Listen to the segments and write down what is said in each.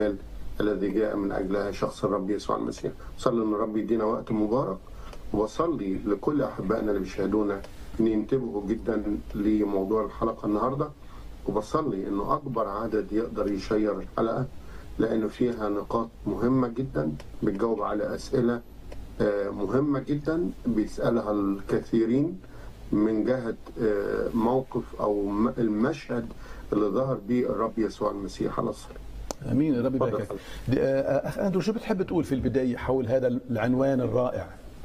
الذي جاء من أجلها شخص الرب يسوع المسيح صلي أن الرب يدينا وقت مبارك وصلي لكل أحبائنا اللي بيشاهدونا أن ينتبهوا جدا لموضوع الحلقة النهاردة وبصلي أنه أكبر عدد يقدر يشير الحلقة لأنه فيها نقاط مهمة جدا بتجاوب على أسئلة مهمة جدا بيسألها الكثيرين من جهة موقف أو المشهد اللي ظهر به الرب يسوع المسيح على الصليب امين يا رب يباركك اخ اندرو شو بتحب تقول في البدايه حول هذا العنوان الرائع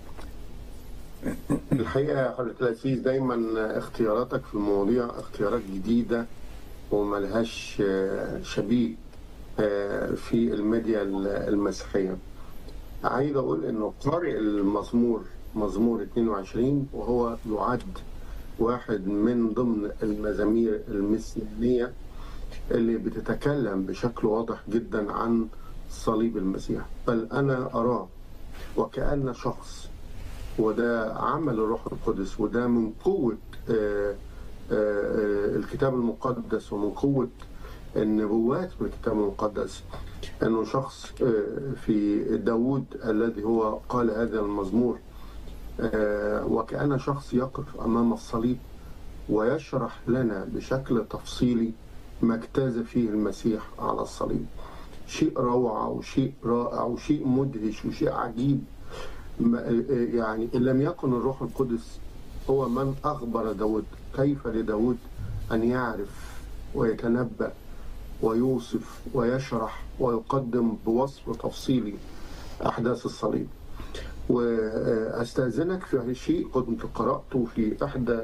الحقيقه يا حضره العزيز دايما اختياراتك في المواضيع اختيارات جديده وملهاش شبيه في الميديا المسيحيه عايز اقول انه قارئ المزمور مزمور 22 وهو يعد واحد من ضمن المزامير المسيحيه اللي بتتكلم بشكل واضح جدا عن صليب المسيح بل انا اراه وكان شخص وده عمل الروح القدس وده من قوه آآ آآ الكتاب المقدس ومن قوه النبوات بالكتاب المقدس انه شخص في داود الذي هو قال هذا المزمور وكان شخص يقف امام الصليب ويشرح لنا بشكل تفصيلي ما اجتاز فيه المسيح على الصليب شيء روعة وشيء رائع وشيء مدهش وشيء عجيب يعني إن لم يكن الروح القدس هو من أخبر داود كيف لداود أن يعرف ويتنبأ ويوصف ويشرح ويقدم بوصف تفصيلي أحداث الصليب وأستأذنك في شيء كنت قرأته في إحدى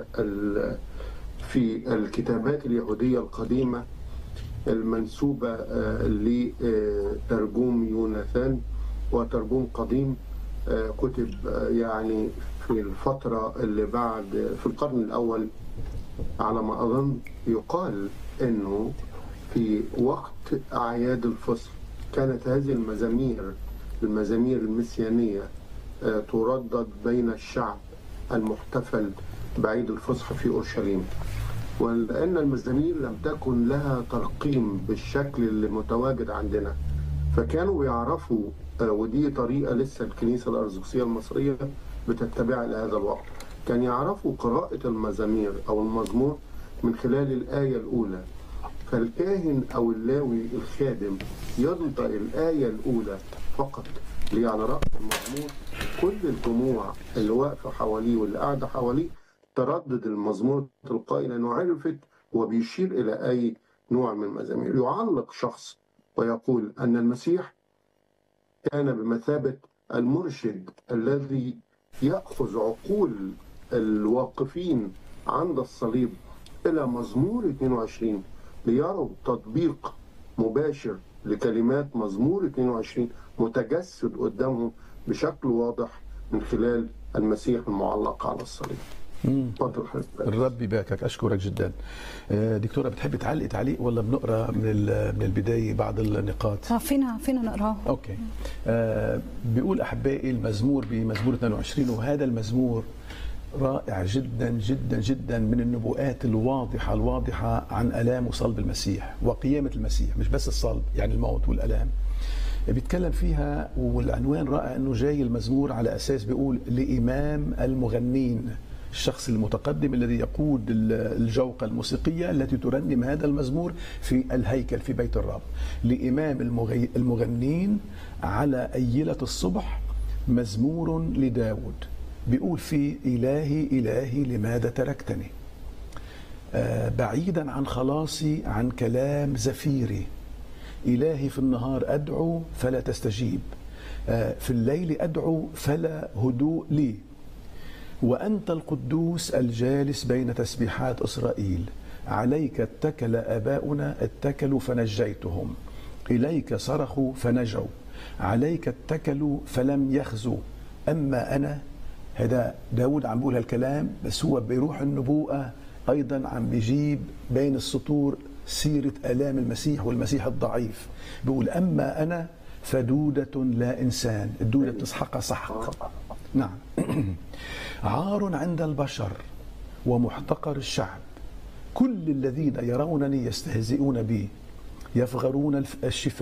في الكتابات اليهودية القديمة المنسوبة لترجوم يوناثان وترجوم قديم كتب يعني في الفترة اللي بعد في القرن الأول على ما أظن يقال أنه في وقت أعياد الفصل كانت هذه المزامير المزامير المسيانية تردد بين الشعب المحتفل بعيد الفصح في اورشليم ولان المزامير لم تكن لها ترقيم بالشكل اللي متواجد عندنا فكانوا بيعرفوا ودي طريقه لسه الكنيسه الارثوذكسيه المصريه بتتبعها لهذا الوقت كان يعرفوا قراءه المزامير او المزمور من خلال الايه الاولى فالكاهن او اللاوي الخادم ينطق الايه الاولى فقط اللي على راس المزمور كل الجموع اللي واقفه حواليه واللي قاعده حواليه تردد المزمور تلقائي لانه عرفت وبيشير الى اي نوع من المزامير يعلق شخص ويقول ان المسيح كان بمثابه المرشد الذي ياخذ عقول الواقفين عند الصليب الى مزمور 22 ليروا تطبيق مباشر لكلمات مزمور 22 متجسد قدامهم بشكل واضح من خلال المسيح المعلق على الصليب. تفضل الرب يباركك اشكرك جدا دكتوره بتحبي تعلقي تعليق ولا بنقرا من من البدايه بعض النقاط اه فينا فينا نقراه اوكي آه بيقول احبائي المزمور بمزمور 22 وهذا المزمور رائع جدا جدا جدا من النبوءات الواضحه الواضحه عن الام وصلب المسيح وقيامه المسيح مش بس الصلب يعني الموت والالام بيتكلم فيها والعنوان رائع انه جاي المزمور على اساس بيقول لامام المغنين الشخص المتقدم الذي يقود الجوقة الموسيقية التي ترنم هذا المزمور في الهيكل في بيت الرب لإمام المغنين على أيلة الصبح مزمور لداود بيقول في إلهي إلهي لماذا تركتني آه بعيدا عن خلاصي عن كلام زفيري إلهي في النهار أدعو فلا تستجيب آه في الليل أدعو فلا هدوء لي وأنت القدوس الجالس بين تسبيحات إسرائيل عليك اتكل آباؤنا اتكلوا فنجيتهم إليك صرخوا فنجوا عليك اتكلوا فلم يخزوا أما أنا هذا داود عم بيقول هالكلام بس هو بيروح النبوءة أيضا عم بيجيب بين السطور سيرة آلام المسيح والمسيح الضعيف بيقول أما أنا فدودة لا إنسان الدودة بتسحقها سحق نعم عار عند البشر ومحتقر الشعب كل الذين يرونني يستهزئون بي يفغرون الشفاء